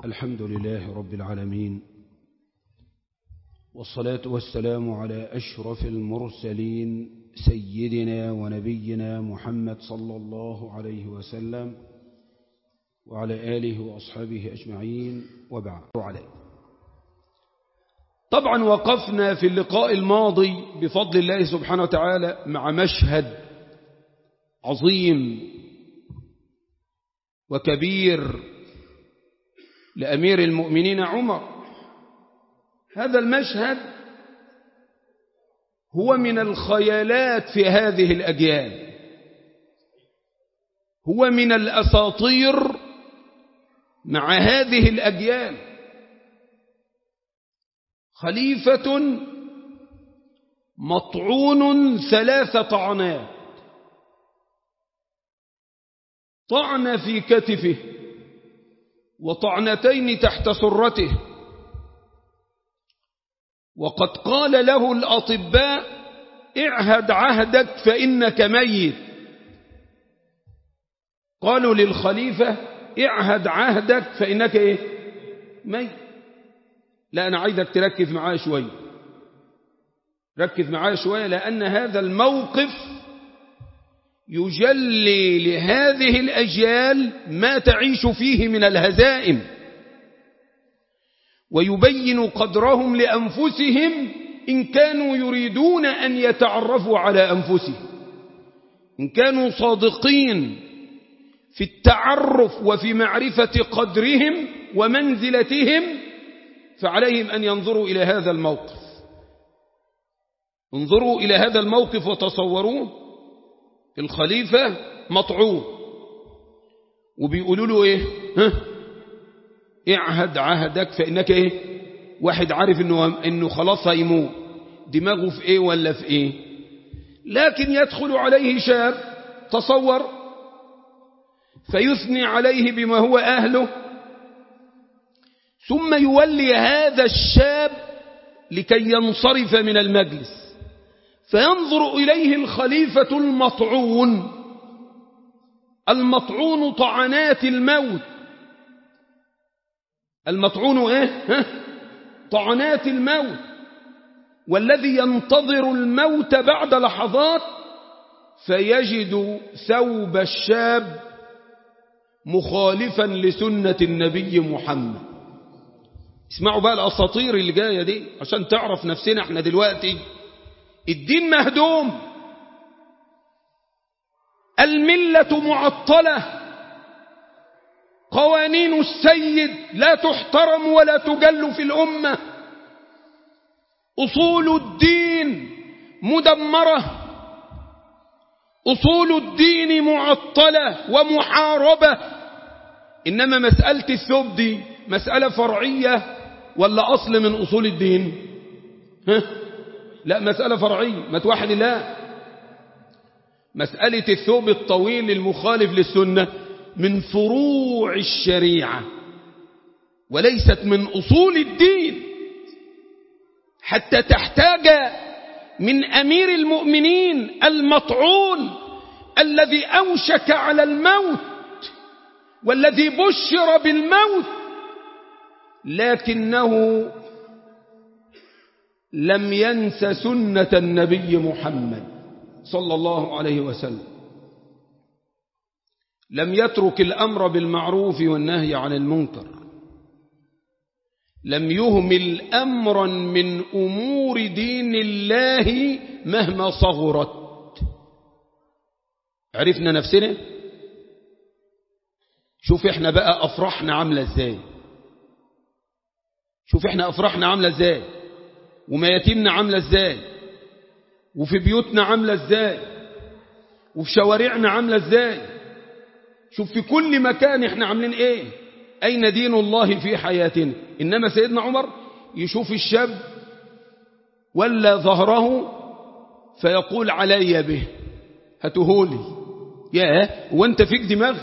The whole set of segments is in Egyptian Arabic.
الحمد لله رب العالمين والصلاة والسلام على أشرف المرسلين سيدنا ونبينا محمد صلى الله عليه وسلم وعلى آله وأصحابه أجمعين وبعد عليه طبعا وقفنا في اللقاء الماضي بفضل الله سبحانه وتعالى مع مشهد عظيم وكبير لأمير المؤمنين عمر هذا المشهد هو من الخيالات في هذه الأجيال هو من الأساطير مع هذه الأجيال خليفة مطعون ثلاث طعنات طعن في كتفه وطعنتين تحت سرته وقد قال له الأطباء اعهد عهدك فإنك ميت قالوا للخليفة اعهد عهدك فإنك ايه ميت لا أنا عايزك تركز معايا شوية ركز معايا شوية لأن هذا الموقف يجلي لهذه الأجيال ما تعيش فيه من الهزائم ويبين قدرهم لأنفسهم إن كانوا يريدون أن يتعرفوا على أنفسهم إن كانوا صادقين في التعرف وفي معرفة قدرهم ومنزلتهم فعليهم أن ينظروا إلى هذا الموقف انظروا إلى هذا الموقف وتصوروه الخليفة مطعون وبيقولوا له ايه ها اعهد عهدك فإنك ايه واحد عارف انه, إنه خلاص هيموت دماغه في ايه ولا في ايه لكن يدخل عليه شاب تصور فيثني عليه بما هو أهله ثم يولي هذا الشاب لكي ينصرف من المجلس فينظر إليه الخليفة المطعون المطعون طعنات الموت المطعون ايه ها؟ طعنات الموت والذي ينتظر الموت بعد لحظات فيجد ثوب الشاب مخالفا لسنة النبي محمد اسمعوا بقى الأساطير اللي جاية دي عشان تعرف نفسنا احنا دلوقتي الدين مهدوم الملة معطلة قوانين السيد لا تحترم ولا تجل في الأمة أصول الدين مدمرة أصول الدين معطلة ومحاربة إنما مسألة الثوب دي مسألة فرعية ولا أصل من أصول الدين ها؟ لا مسألة فرعية ما توحد الله مسألة الثوب الطويل المخالف للسنة من فروع الشريعة وليست من أصول الدين حتى تحتاج من أمير المؤمنين المطعون الذي أوشك على الموت والذي بشر بالموت لكنه لم ينس سنة النبي محمد صلى الله عليه وسلم لم يترك الأمر بالمعروف والنهي عن المنكر لم يهمل أمرا من أمور دين الله مهما صغرت عرفنا نفسنا شوف احنا بقى أفرحنا عاملة ازاي شوف احنا أفرحنا عاملة ازاي ومياتيننا عاملة ازاي وفي بيوتنا عاملة ازاي وفي شوارعنا عاملة ازاي شوف في كل مكان احنا عاملين ايه اين دين الله في حياتنا انما سيدنا عمر يشوف الشاب ولا ظهره فيقول علي به هتهولي يا وانت فيك دماغ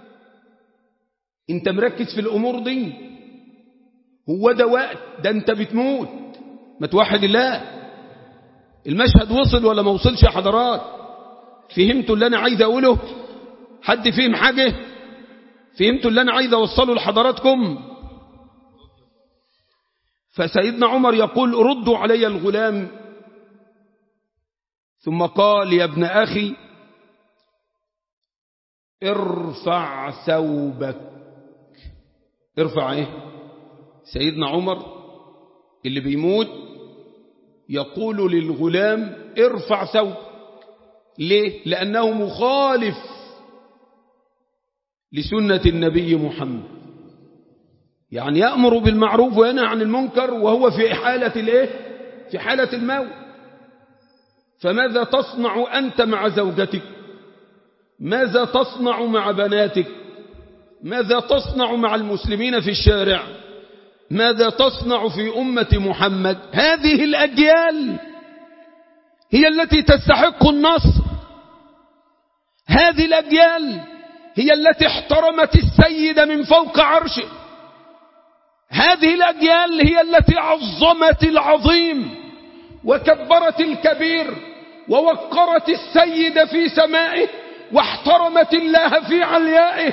انت مركز في الامور دي هو ده وقت ده انت بتموت ما توحد الله المشهد وصل ولا ما وصلش يا حضرات فهمتوا اللي انا عايز اقوله حد فهم حاجة فهمتوا اللي انا عايز اوصله لحضراتكم فسيدنا عمر يقول ردوا علي الغلام ثم قال يا ابن أخي ارفع ثوبك ارفع ايه سيدنا عمر اللي بيموت يقول للغلام ارفع ثوب ليه لأنه مخالف لسنة النبي محمد يعني يأمر بالمعروف وينهى عن المنكر وهو في حالة الايه في حالة الموت فماذا تصنع أنت مع زوجتك ماذا تصنع مع بناتك ماذا تصنع مع المسلمين في الشارع ماذا تصنع في أمة محمد هذه الأجيال هي التي تستحق النصر هذه الأجيال هي التي احترمت السيد من فوق عرشه هذه الأجيال هي التي عظمت العظيم وكبرت الكبير ووقرت السيد في سمائه واحترمت الله في عليائه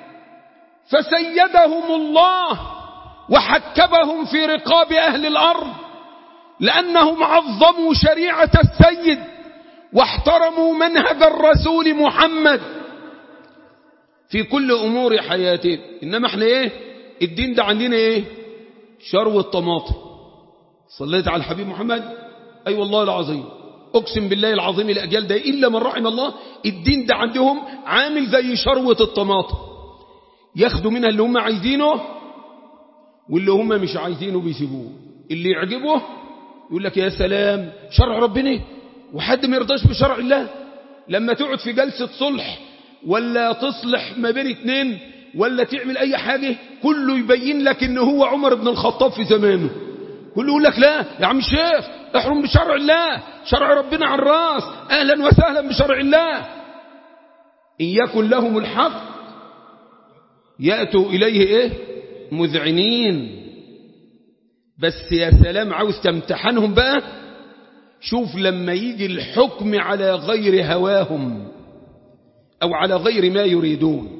فسيدهم الله وحكبهم في رقاب أهل الأرض لأنهم عظموا شريعة السيد واحترموا منهج الرسول محمد في كل أمور حياتهم إنما احنا ايه الدين ده عندنا ايه شرو الطماطم صليت على الحبيب محمد أي أيوة والله العظيم أقسم بالله العظيم الأجيال ده إلا من رحم الله الدين ده عندهم عامل زي شروة الطماطم ياخدوا منها اللي هم عايزينه واللي هم مش عايزينه بيسيبوه اللي يعجبه يقول لك يا سلام شرع ربنا وحد ما يرضاش بشرع الله لما تقعد في جلسة صلح ولا تصلح ما بين اتنين ولا تعمل اي حاجة كله يبين لك ان هو عمر بن الخطاب في زمانه كله يقول لك لا يا عم الشيخ احرم بشرع الله شرع ربنا على الراس اهلا وسهلا بشرع الله ان يكن لهم الحق يأتوا اليه ايه مذعنين بس يا سلام عاوز تمتحنهم بقى شوف لما يجي الحكم على غير هواهم أو على غير ما يريدون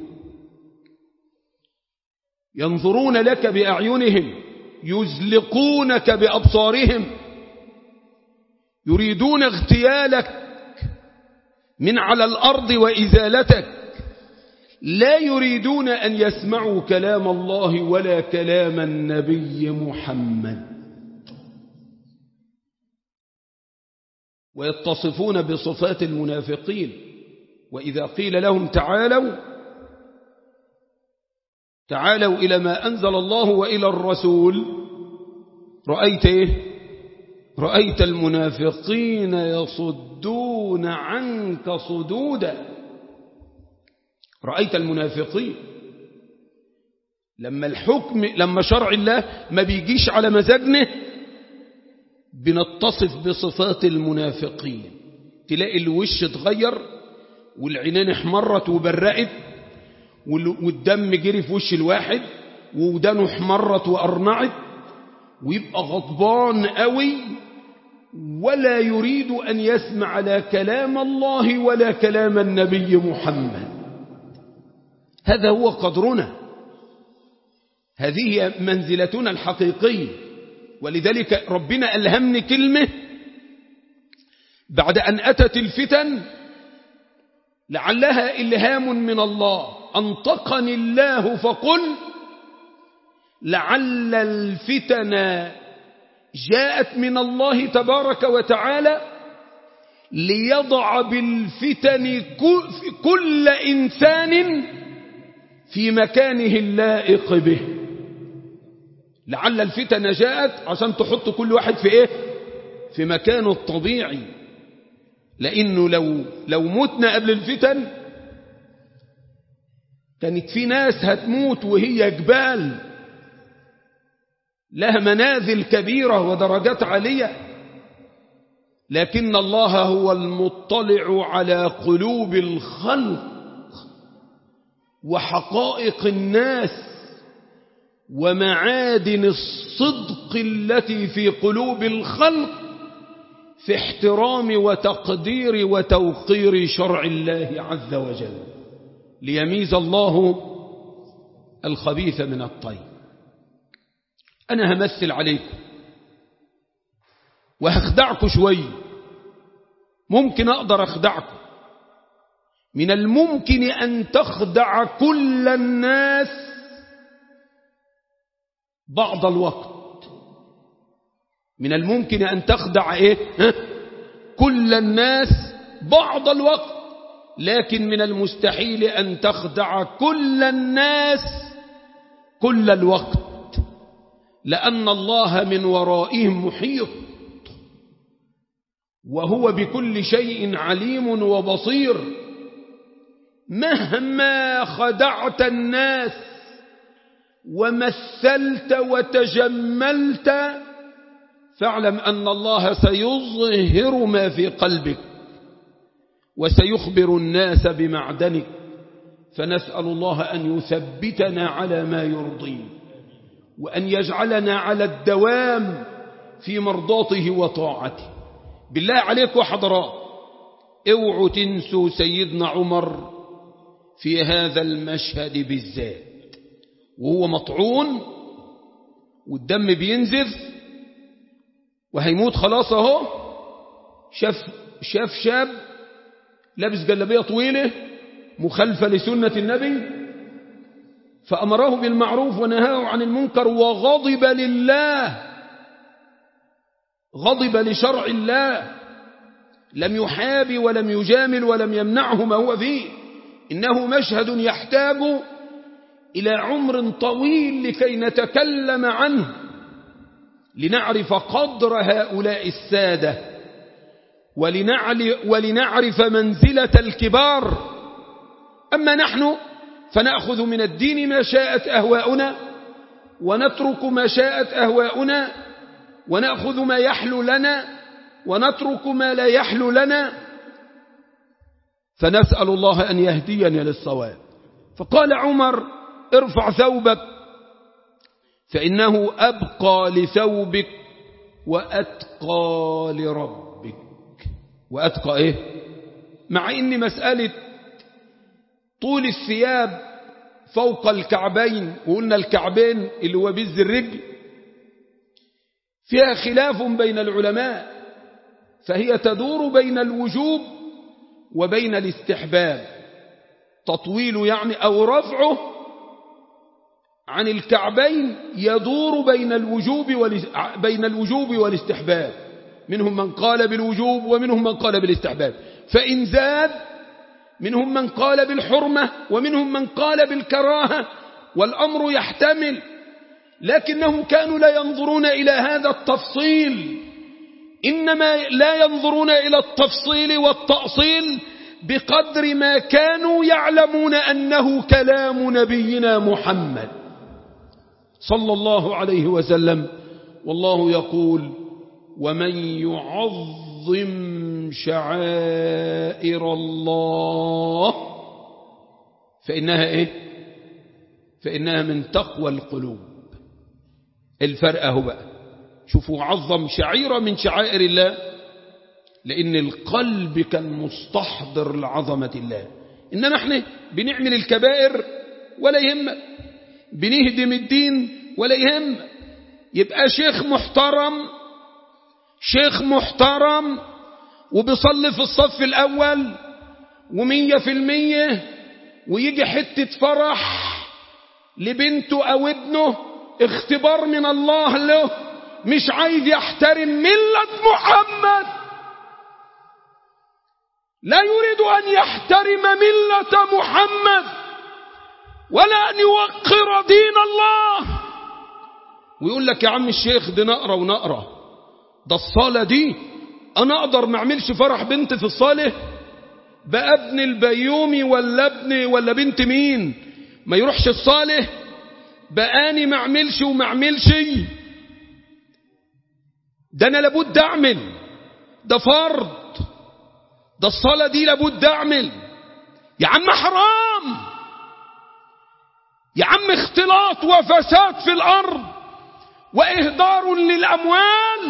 ينظرون لك بأعينهم يزلقونك بأبصارهم يريدون اغتيالك من على الأرض وإزالتك لا يريدون أن يسمعوا كلام الله ولا كلام النبي محمد ويتصفون بصفات المنافقين وإذا قيل لهم تعالوا تعالوا إلى ما أنزل الله وإلى الرسول رأيت إيه رأيت المنافقين يصدون عنك صدودا رأيت المنافقين لما الحكم لما شرع الله ما بيجيش على مزاجنا بنتصف بصفات المنافقين تلاقي الوش اتغير والعينين احمرت وبرقت والدم جري في وش الواحد ودانه احمرت وأرنعت ويبقى غضبان قوي ولا يريد أن يسمع لا كلام الله ولا كلام النبي محمد هذا هو قدرنا هذه منزلتنا الحقيقية ولذلك ربنا ألهمني كلمة بعد أن أتت الفتن لعلها إلهام من الله أنطقني الله فقل لعل الفتن جاءت من الله تبارك وتعالى ليضع بالفتن كل إنسان في مكانه اللائق به لعل الفتن جاءت عشان تحط كل واحد في ايه في مكانه الطبيعي لانه لو لو متنا قبل الفتن كانت في ناس هتموت وهي جبال لها منازل كبيرة ودرجات عالية لكن الله هو المطلع على قلوب الخلق وحقائق الناس ومعادن الصدق التي في قلوب الخلق في احترام وتقدير وتوقير شرع الله عز وجل ليميز الله الخبيث من الطيب أنا همثل عليكم وهخدعكم شوية ممكن أقدر أخدعكم من الممكن أن تخدع كل الناس بعض الوقت من الممكن أن تخدع إيه؟ ها؟ كل الناس بعض الوقت لكن من المستحيل أن تخدع كل الناس كل الوقت لأن الله من ورائهم محيط وهو بكل شيء عليم وبصير مهما خدعت الناس ومثلت وتجملت فاعلم أن الله سيظهر ما في قلبك وسيخبر الناس بمعدنك فنسأل الله أن يثبتنا على ما يرضيه وأن يجعلنا على الدوام في مرضاته وطاعته بالله عليكم حضرات اوعوا تنسوا سيدنا عمر في هذا المشهد بالذات وهو مطعون والدم بينزف وهيموت خلاص اهو شاف شاف شاب لابس جلابيه طويله مخالفه لسنه النبي فامره بالمعروف ونهاه عن المنكر وغضب لله غضب لشرع الله لم يحاب ولم يجامل ولم يمنعه ما هو فيه إنه مشهد يحتاج إلى عمر طويل لكي نتكلم عنه لنعرف قدر هؤلاء السادة ولنعرف منزلة الكبار أما نحن فنأخذ من الدين ما شاءت أهواؤنا ونترك ما شاءت أهواؤنا ونأخذ ما يحلو لنا ونترك ما لا يحلو لنا فنسأل الله أن يهدينا للصواب فقال عمر ارفع ثوبك فإنه أبقى لثوبك وأتقى لربك وأتقى إيه مع إن مسألة طول الثياب فوق الكعبين وقلنا الكعبين اللي هو بز الرجل فيها خلاف بين العلماء فهي تدور بين الوجوب وبين الاستحباب تطويل يعني أو رفعه عن الكعبين يدور بين الوجوب بين الوجوب والاستحباب منهم من قال بالوجوب ومنهم من قال بالاستحباب فإن زاد منهم من قال بالحرمة ومنهم من قال بالكراهة والأمر يحتمل لكنهم كانوا لا ينظرون إلى هذا التفصيل إنما لا ينظرون إلى التفصيل والتأصيل بقدر ما كانوا يعلمون أنه كلام نبينا محمد صلى الله عليه وسلم والله يقول ومن يعظم شعائر الله فإنها إيه فإنها من تقوى القلوب الفرق اهو بقى شوفوا عظم شعيرة من شعائر الله لأن القلب كان مستحضر لعظمة الله إنما احنا بنعمل الكبائر ولا يهمك بنهدم الدين ولا يهمك يبقى شيخ محترم شيخ محترم وبيصلي في الصف الأول ومية في المية ويجي حتة فرح لبنته أو ابنه اختبار من الله له مش عايز يحترم ملة محمد لا يريد أن يحترم ملة محمد ولا أن يوقر دين الله ويقول لك يا عم الشيخ دي نقرة ونقرة ده الصالة دي أنا أقدر ما أعملش فرح بنت في الصالة بقى ابن البيومي ولا ابن ولا بنت مين ما يروحش الصالة بقاني ما اعملش وما اعملش ده انا لابد اعمل ده فرض ده الصلاة دي لابد اعمل يا عم حرام يا عم اختلاط وفساد في الارض واهدار للاموال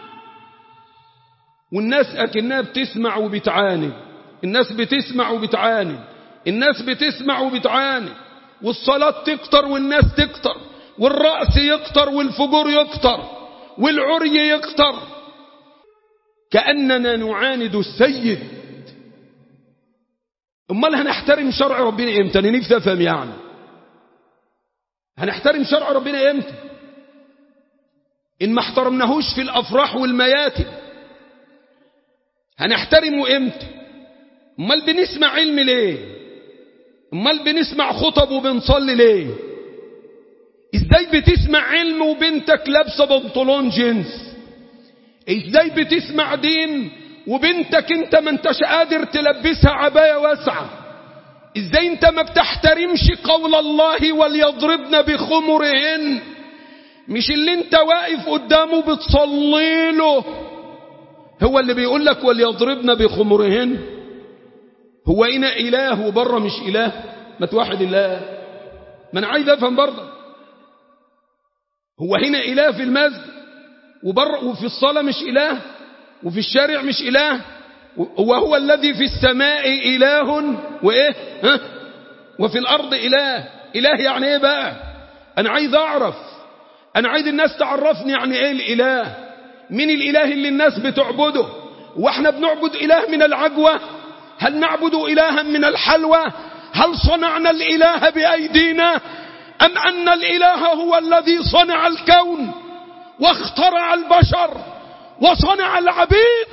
والناس اكنها بتسمع وبتعاند الناس بتسمع وبتعاند الناس بتسمع وبتعاند والصلاة تكتر والناس تكتر والرأس يكتر والفجور يكتر والعري يكتر كأننا نعاند السيد امال هنحترم شرع ربنا امتى انا نفسي افهم يعني هنحترم شرع ربنا امتى ان ما احترمناهوش في الافراح والمياتم هنحترمه امتى امال بنسمع علم ليه امال بنسمع خطب وبنصلي ليه ازاي بتسمع علم وبنتك لابسه بنطلون جينز ازاي بتسمع دين وبنتك انت ما انتش قادر تلبسها عباية واسعة ازاي انت ما بتحترمش قول الله وليضربن بخمرهن مش اللي انت واقف قدامه بتصلي له هو اللي بيقول لك وليضربن بخمرهن هو هنا اله وبره مش اله ما توحد الله ما انا عايز افهم برضه هو هنا اله في المسجد وبره وفي الصلاه مش اله وفي الشارع مش إله وهو الذي في السماء إله وإيه ها وفي الأرض إله إله يعني إيه بقى أنا عايز أعرف أنا عايز الناس تعرفني يعني إيه الإله مين الإله اللي الناس بتعبده وإحنا بنعبد إله من العجوة هل نعبد إلها من الحلوى هل صنعنا الإله بأيدينا أم أن الإله هو الذي صنع الكون واخترع البشر وصنع العبيد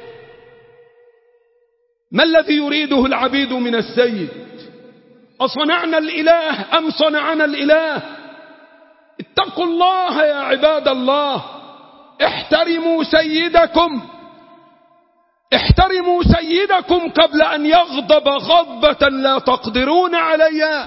ما الذي يريده العبيد من السيد أصنعنا الإله أم صنعنا الإله اتقوا الله يا عباد الله احترموا سيدكم احترموا سيدكم قبل أن يغضب غضبة لا تقدرون عليها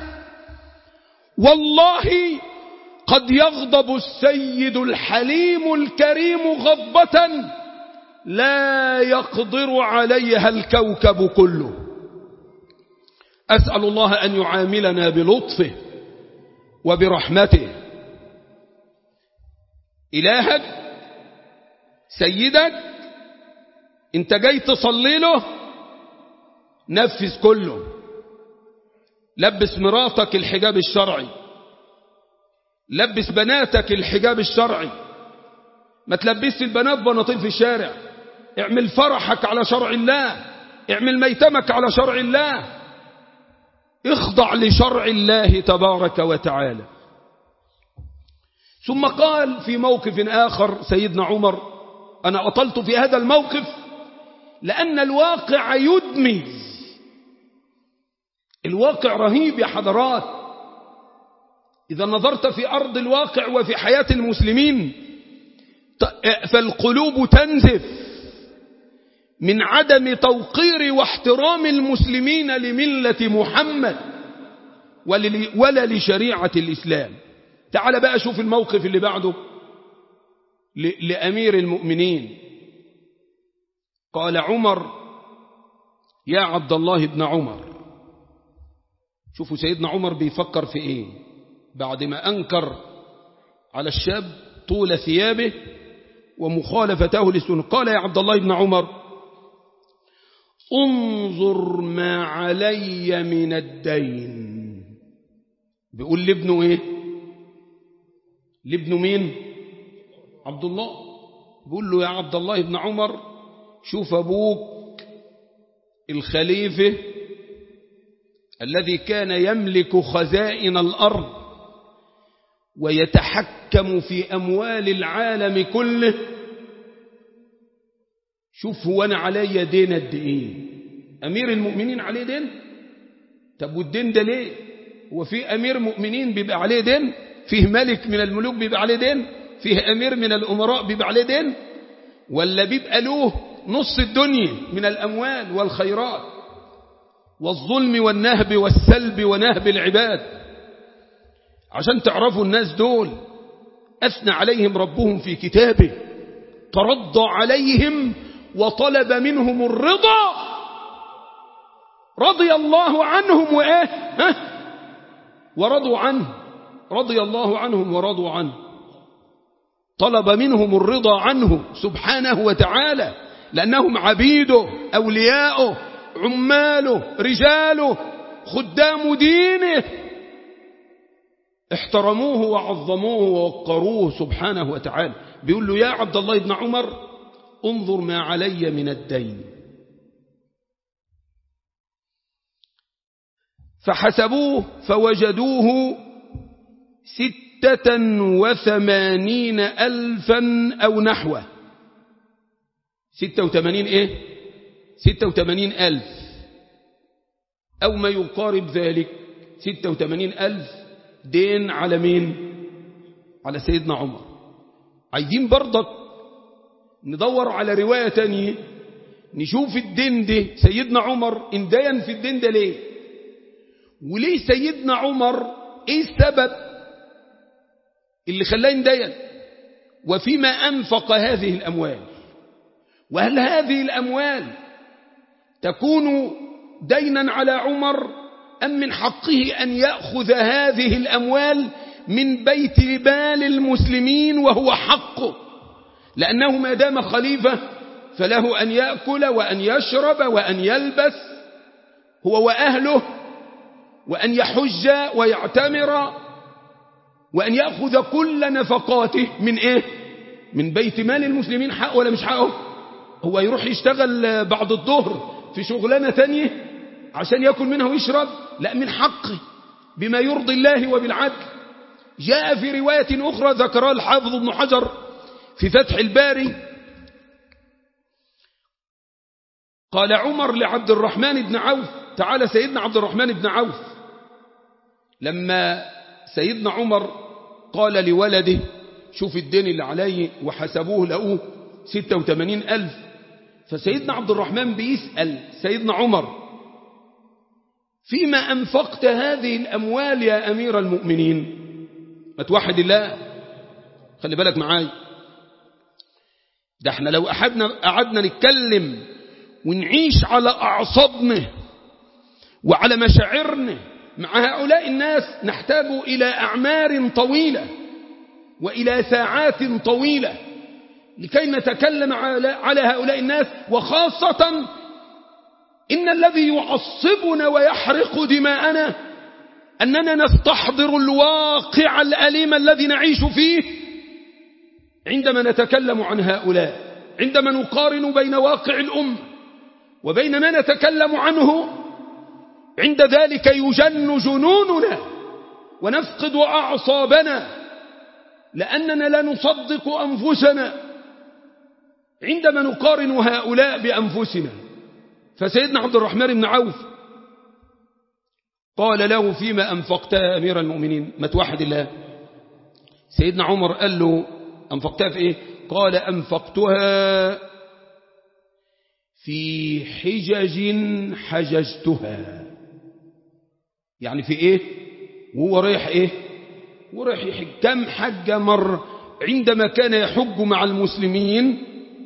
والله قد يغضب السيد الحليم الكريم غضبة لا يقدر عليها الكوكب كله أسأل الله أن يعاملنا بلطفه وبرحمته إلهك سيدك انت جاي تصلي له نفذ كله لبس مراتك الحجاب الشرعي لبس بناتك الحجاب الشرعي ما تلبسش البنات بناطيل في الشارع اعمل فرحك على شرع الله اعمل ميتمك على شرع الله اخضع لشرع الله تبارك وتعالى ثم قال في موقف آخر سيدنا عمر أنا أطلت في هذا الموقف لأن الواقع يدمي الواقع رهيب يا حضرات إذا نظرت في أرض الواقع وفي حياة المسلمين فالقلوب تنزف من عدم توقير واحترام المسلمين لملة محمد ولا لشريعة الإسلام تعال بقى شوف الموقف اللي بعده لأمير المؤمنين قال عمر يا عبد الله بن عمر شوفوا سيدنا عمر بيفكر في ايه بعد ما أنكر على الشاب طول ثيابه ومخالفته للسنة قال يا عبد الله بن عمر انظر ما علي من الدين بيقول لابنه ايه لابنه مين عبد الله بيقول له يا عبد الله بن عمر شوف أبوك الخليفة الذي كان يملك خزائن الأرض ويتحكم في أموال العالم كله شوف هو أنا علي دين قد إيه أمير المؤمنين عليه دين طب والدين ده ليه هو في أمير مؤمنين بيبقى عليه دين فيه ملك من الملوك بيبقى عليه دين فيه أمير من الأمراء بيبقى عليه دين ولا بيبقى له نص الدنيا من الأموال والخيرات والظلم والنهب والسلب ونهب العباد عشان تعرفوا الناس دول أثنى عليهم ربهم في كتابه ترضى عليهم وطلب منهم الرضا رضي الله عنهم وإيه ها ورضوا عنه رضي الله عنهم ورضوا عنه طلب منهم الرضا عنه سبحانه وتعالى لأنهم عبيده أولياؤه عماله رجاله خدام دينه احترموه وعظموه ووقروه سبحانه وتعالى بيقول له يا عبد الله بن عمر انظر ما علي من الدين فحسبوه فوجدوه ستة وثمانين ألفا أو نحوه ستة وثمانين إيه ستة وثمانين ألف أو ما يقارب ذلك ستة وثمانين ألف دين على مين على سيدنا عمر عايزين برضك ندور على رواية تانية نشوف الدين ده سيدنا عمر اندين في الدين ده ليه وليه سيدنا عمر ايه السبب اللي خلاه يندين وفيما أنفق هذه الأموال وهل هذه الأموال تكون دينا على عمر أم من حقه أن يأخذ هذه الأموال من بيت مال المسلمين وهو حقه لأنه ما دام خليفة فله أن يأكل وأن يشرب وأن يلبس هو وأهله وأن يحج ويعتمر وأن يأخذ كل نفقاته من إيه من بيت مال المسلمين حق ولا مش حقه هو يروح يشتغل بعد الظهر في شغلانة تانية عشان يأكل منها ويشرب لا من حقه بما يرضي الله وبالعدل جاء في رواية أخرى ذكرها الحافظ ابن حجر في فتح الباري قال عمر لعبد الرحمن بن عوف تعالى سيدنا عبد الرحمن بن عوف لما سيدنا عمر قال لولده شوف الدين اللي عليه وحسبوه لقوه ستة وثمانين ألف فسيدنا عبد الرحمن بيسأل سيدنا عمر فيما أنفقت هذه الأموال يا أمير المؤمنين ما توحد الله خلي بالك معاي ده احنا لو أحدنا قعدنا نتكلم ونعيش على أعصابنا وعلى مشاعرنا مع هؤلاء الناس نحتاج إلى أعمار طويلة وإلى ساعات طويلة لكي نتكلم على هؤلاء الناس وخاصة إن الذي يعصبنا ويحرق دماءنا أننا نستحضر الواقع الأليم الذي نعيش فيه عندما نتكلم عن هؤلاء عندما نقارن بين واقع الأم وبين ما نتكلم عنه عند ذلك يجن جنوننا ونفقد أعصابنا لأننا لا نصدق أنفسنا عندما نقارن هؤلاء بأنفسنا فسيدنا عبد الرحمن بن عوف قال له فيما أنفقتها أمير المؤمنين ما توحد الله سيدنا عمر قال له أنفقتها في إيه قال أنفقتها في حجج حججتها يعني في إيه وهو رايح إيه ورايح يحج كم حج مر عندما كان يحج مع المسلمين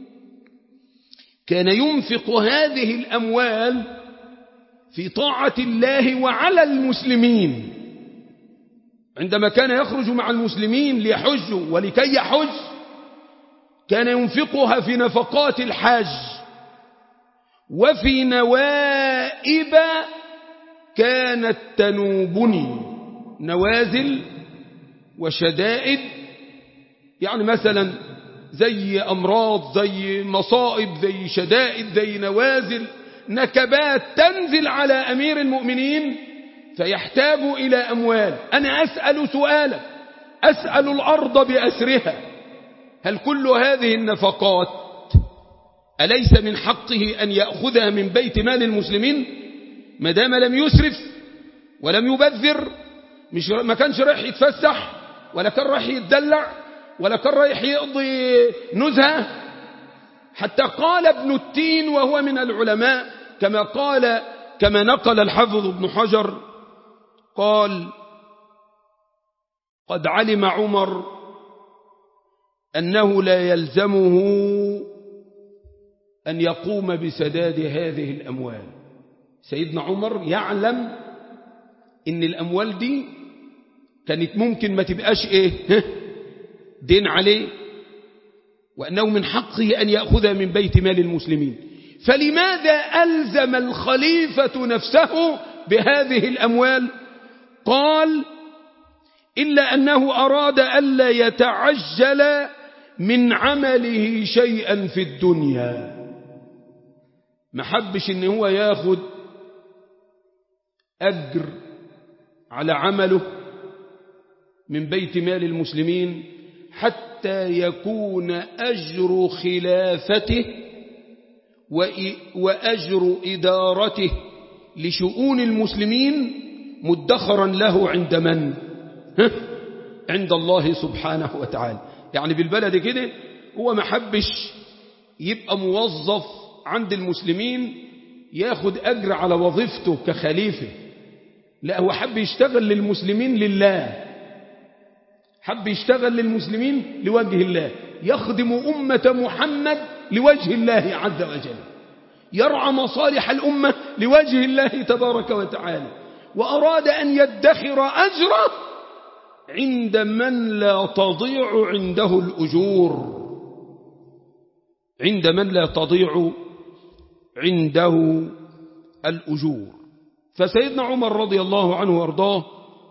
كان ينفق هذه الأموال في طاعة الله وعلى المسلمين عندما كان يخرج مع المسلمين ليحجوا ولكي يحج كان ينفقها في نفقات الحج وفي نوائب كانت تنوبني نوازل وشدائد يعني مثلا زي أمراض زي مصائب زي شدائد زي نوازل نكبات تنزل على أمير المؤمنين فيحتاج إلى أموال أنا أسأل سؤالا أسأل الأرض بأسرها هل كل هذه النفقات أليس من حقه أن يأخذها من بيت مال المسلمين ما دام لم يسرف ولم يبذر مش ما كانش رايح يتفسح ولا كان رايح يتدلع ولا كان رايح يقضي نزهة حتى قال ابن التين وهو من العلماء كما قال كما نقل الحافظ ابن حجر قال قد علم عمر أنه لا يلزمه أن يقوم بسداد هذه الأموال سيدنا عمر يعلم إن الأموال دي كانت ممكن ما تبقاش إيه دين عليه وأنه من حقه أن يأخذها من بيت مال المسلمين فلماذا ألزم الخليفة نفسه بهذه الأموال قال إلا أنه أراد ألا يتعجل من عمله شيئا في الدنيا ما حبش ان هو ياخد أجر على عمله من بيت مال المسلمين حتى يكون أجر خلافته وأجر إدارته لشؤون المسلمين مدخرا له عند من عند الله سبحانه وتعالى يعني بالبلد كده هو ما حبش يبقى موظف عند المسلمين ياخد أجر على وظيفته كخليفة لا هو حب يشتغل للمسلمين لله حب يشتغل للمسلمين لوجه الله يخدم أمة محمد لوجه الله عز وجل يرعى مصالح الأمة لوجه الله تبارك وتعالى وأراد أن يدخر أجره عند من لا تضيع عنده الأجور عند من لا تضيع عنده الأجور فسيدنا عمر رضي الله عنه وارضاه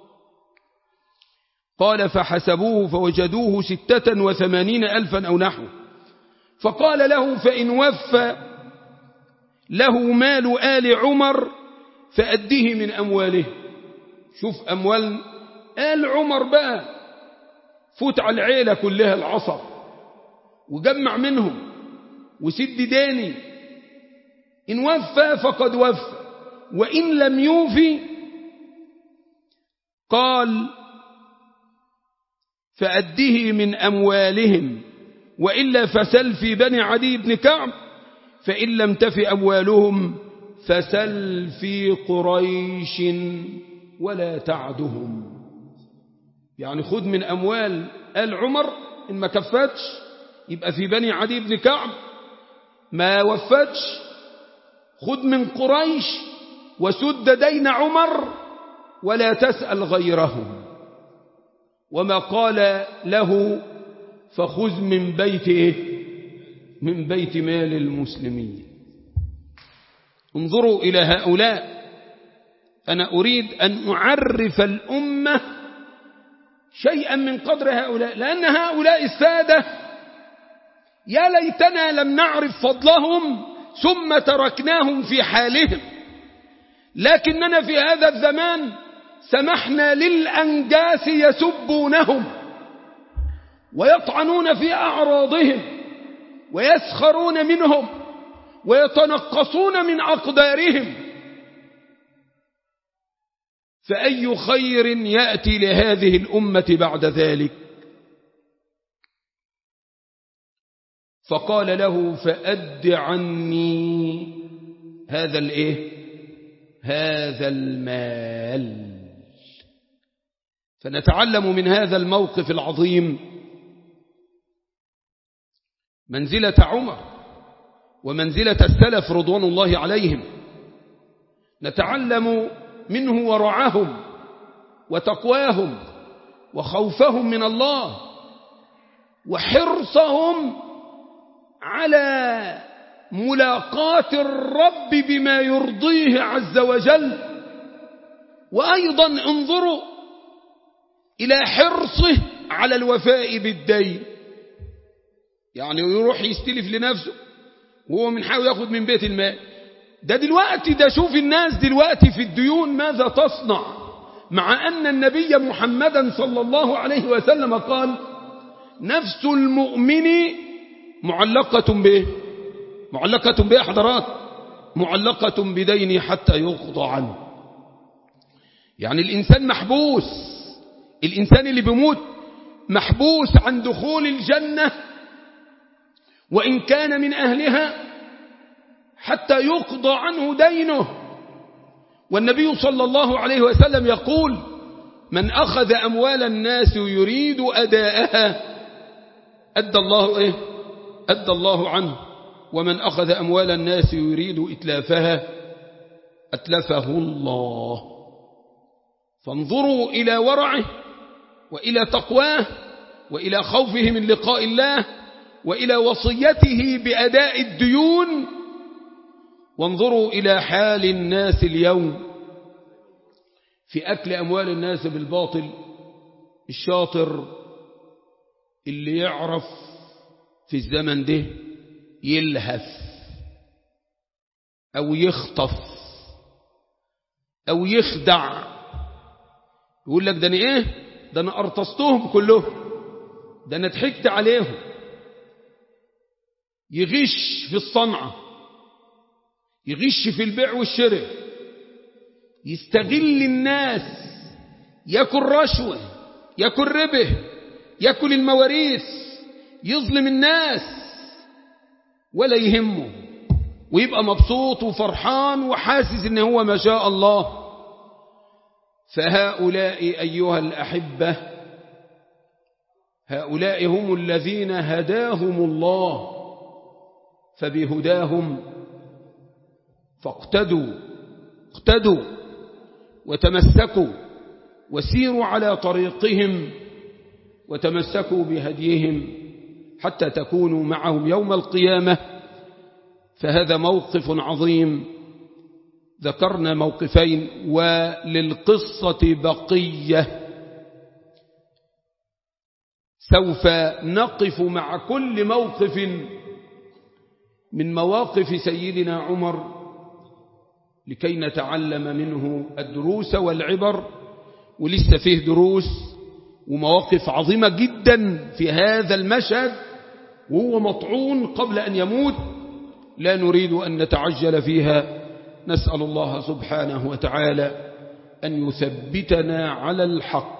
قال فحسبوه فوجدوه ستة وثمانين ألفا أو نحو فقال له فإن وفى له مال آل عمر فأديه من أمواله شوف أموال آل عمر بقى فوت على العيلة كلها العصر وجمع منهم وسد داني إن وفى فقد وفى وإن لم يوفي قال فأده من أموالهم وإلا فسل في بني عدي بن كعب فإن لم تف أموالهم فسل في قريش ولا تعدهم يعني خذ من أموال آل عمر إن ما كفتش يبقى في بني عدي بن كعب ما وفتش خذ من قريش وسد دين عمر ولا تسأل غيرهم وما قال له فخذ من بيت إيه؟ من بيت مال المسلمين انظروا إلى هؤلاء أنا أريد أن أعرف الأمة شيئا من قدر هؤلاء لأن هؤلاء السادة يا ليتنا لم نعرف فضلهم ثم تركناهم في حالهم لكننا في هذا الزمان سمحنا للأنجاس يسبونهم ويطعنون في أعراضهم ويسخرون منهم ويتنقصون من أقدارهم فأي خير يأتي لهذه الأمة بعد ذلك فقال له فأد عني هذا الايه هذا المال فنتعلم من هذا الموقف العظيم منزلة عمر ومنزلة السلف رضوان الله عليهم نتعلم منه ورعاهم وتقواهم وخوفهم من الله وحرصهم على ملاقاة الرب بما يرضيه عز وجل وأيضا انظروا إلى حرصه على الوفاء بالدين يعني يروح يستلف لنفسه وهو من حاول ياخد من بيت المال ده دلوقتي ده شوف الناس دلوقتي في الديون ماذا تصنع مع أن النبي محمدا صلى الله عليه وسلم قال نفس المؤمن معلقة به معلقة به حضرات معلقة بدين حتى يقضى عنه يعني الإنسان محبوس الإنسان اللي بيموت محبوس عن دخول الجنة وإن كان من أهلها حتى يقضى عنه دينه والنبي صلى الله عليه وسلم يقول من أخذ أموال الناس يريد أداءها أدى الله إيه أدى الله عنه ومن أخذ أموال الناس يريد إتلافها أتلفه الله فانظروا إلى ورعه وإلى تقواه وإلى خوفه من لقاء الله وإلى وصيته بأداء الديون وانظروا إلى حال الناس اليوم في أكل أموال الناس بالباطل الشاطر اللي يعرف في الزمن ده يلهث أو يخطف أو يخدع يقول لك ده أنا إيه ده أنا أرتصتهم كلهم ده أنا ضحكت عليهم يغش في الصنعة يغش في البيع والشراء يستغل الناس ياكل رشوة ياكل ربه ياكل المواريث يظلم الناس ولا يهمه ويبقى مبسوط وفرحان وحاسس ان هو ما شاء الله فهؤلاء أيها الأحبة هؤلاء هم الذين هداهم الله فبهداهم فاقتدوا اقتدوا وتمسكوا وسيروا على طريقهم وتمسكوا بهديهم حتى تكونوا معهم يوم القيامة فهذا موقف عظيم ذكرنا موقفين وللقصة بقية سوف نقف مع كل موقف من مواقف سيدنا عمر لكي نتعلم منه الدروس والعبر ولسه فيه دروس ومواقف عظيمة جدا في هذا المشهد وهو مطعون قبل أن يموت لا نريد أن نتعجل فيها نسأل الله سبحانه وتعالى أن يثبتنا على الحق